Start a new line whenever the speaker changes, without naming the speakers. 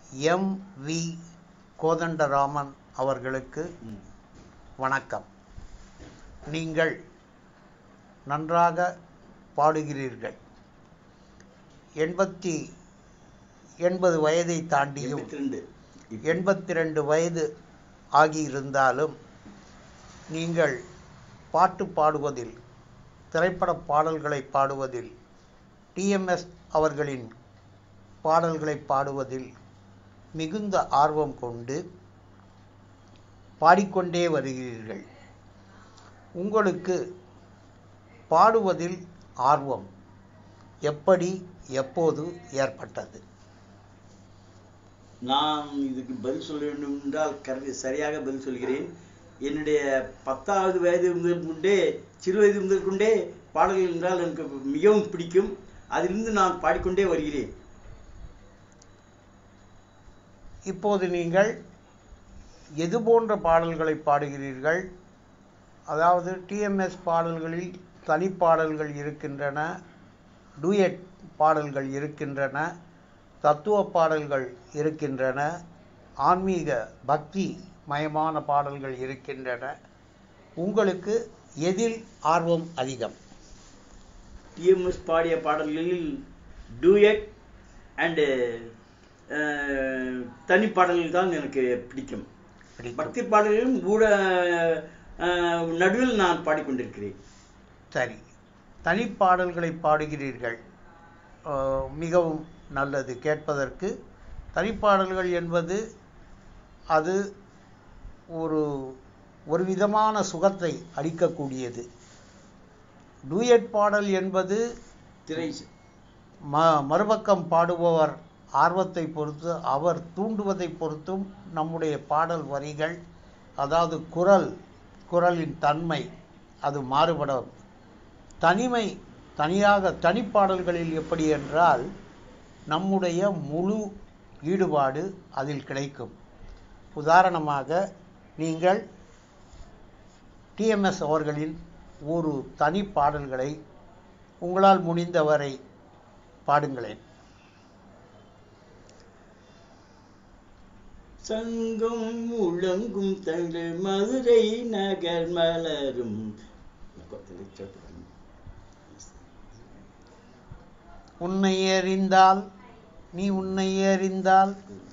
M V Kothandaraman அவர்களுக்கு
ம்.
வணக்கம் நீங்கள் நன்றாக பாடுகிறீர்கள் எண்பத்தி எண்பது வயதை தாண்டியும்
எண்பத்தி ரெண்டு
எண்பத்தி ரெண்டு வயது ஆகியிருந்தாலும் நீங்கள் பாட்டு பாடுவதில் திரைப்பட பாடல்களை பாடுவதில் டிஎம்எஸ் அவர்களின் பாடல்களை பாடுவதில் மிகுந்த ஆர்வம் கொண்டு பாடிக்கொண்டே வருகிறீர்கள் உங்களுக்கு பாடுவதில் ஆர்வம் எப்படி எப்போது ஏற்பட்டது
நான் இதுக்கு பதில் சொல்ல வேண்டும் என்றால் கரெக்ட் சரியாக பதில் சொல்கிறேன் என்னுடைய பத்தாவது வயது முதல் கொண்டே சிறு வயது முதல் கொண்டே பாடல்கள் என்றால் எனக்கு மிகவும் பிடிக்கும் அதிலிருந்து நான் பாடிக்கொண்டே வருகிறேன்
இப்போது நீங்கள் எது போன்ற பாடல்களை பாடுகிறீர்கள் அதாவது டிஎம்எஸ் பாடல்களில் தனிப்பாடல்கள் இருக்கின்றன டூயட் பாடல்கள் இருக்கின்றன தத்துவ பாடல்கள் இருக்கின்றன ஆன்மீக பக்தி மயமான பாடல்கள் இருக்கின்றன உங்களுக்கு எதில் ஆர்வம் அதிகம்
டிஎம்எஸ் பாடிய பாடல்களில் டூயட் அண்டு தனி பாடல்கள் தான் எனக்கு பிடிக்கும்
பிடிக்கும்.
பக்தி பாடல்களும் கூட அஹ், நடுவில் நான் பாடிக்கொண்டிருக்கிறேன்
சரி தனிப்பாடல்களை பாடுகிறீர்கள் அஹ், மிகவும் நல்லது கேட்பதற்கு தனிப்பாடல்கள் என்பது அது ஒரு ஒரு விதமான சுகத்தை அளிக்கக்கூடியது டூயட் பாடல் என்பது
திரை
ம மறுபக்கம் பாடுபவர் ஆர்வத்தை பொறுத்து அவர் தூண்டுவதை பொறுத்தும் நம்முடைய பாடல் வரிகள் அதாவது குரல் குரலின் தன்மை அது மாறுபடும் தனிமை தனியாக தனிப்பாடல்களில் எப்படி என்றால் நம்முடைய முழு ஈடுபாடு அதில் கிடைக்கும் உதாரணமாக நீங்கள் டிஎம்எஸ் அவர்களின் ஒரு தனி பாடல்களை உங்களால் முடிந்தவரை பாடுங்களேன்
சங்கம் முழங்கும் தங்கள் மதுரை நகர் மலரும்
உன்னை அறிந்தால் நீ உன்னை அறிந்தால்